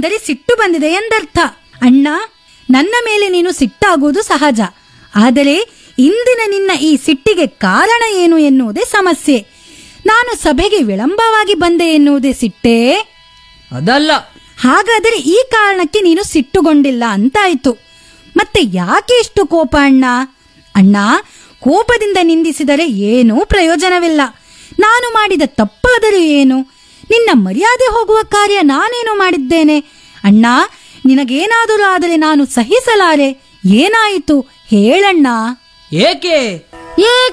ಅಂದರೆ ಸಿಟ್ಟು ಬಂದಿದೆ ಎಂದರ್ಥ ಅಣ್ಣ ನನ್ನ ಮೇಲೆ ನೀನು ಸಿಟ್ಟಾಗುವುದು ಸಹಜ ಆದರೆ ಇಂದಿನ ನಿನ್ನ ಈ ಸಿಟ್ಟಿಗೆ ಕಾರಣ ಏನು ಎನ್ನುವುದೇ ಸಮಸ್ಯೆ ನಾನು ಸಭೆಗೆ ವಿಳಂಬವಾಗಿ ಬಂದೆ ಎನ್ನುವುದೇ ಸಿಟ್ಟೇ ಅದಲ್ಲ ಹಾಗಾದರೆ ಈ ಕಾರಣಕ್ಕೆ ನೀನು ಸಿಟ್ಟುಗೊಂಡಿಲ್ಲ ಅಂತಾಯ್ತು ಮತ್ತೆ ಯಾಕೆ ಇಷ್ಟು ಕೋಪ ಅಣ್ಣ ಅಣ್ಣ ಕೋಪದಿಂದ ನಿಂದಿಸಿದರೆ ಏನೂ ಪ್ರಯೋಜನವಿಲ್ಲ ನಾನು ಮಾಡಿದ ತಪ್ಪಾದರೂ ಏನು ನಿನ್ನ ಮರ್ಯಾದೆ ಹೋಗುವ ಕಾರ್ಯ ನಾನೇನು ಮಾಡಿದ್ದೇನೆ ಅಣ್ಣ ನಿನಗೇನಾದರೂ ಆದರೆ ನಾನು ಸಹಿಸಲಾರೆ ಏನಾಯಿತು ಹೇಳಣ್ಣ ಏಕೆ ಏಕೆ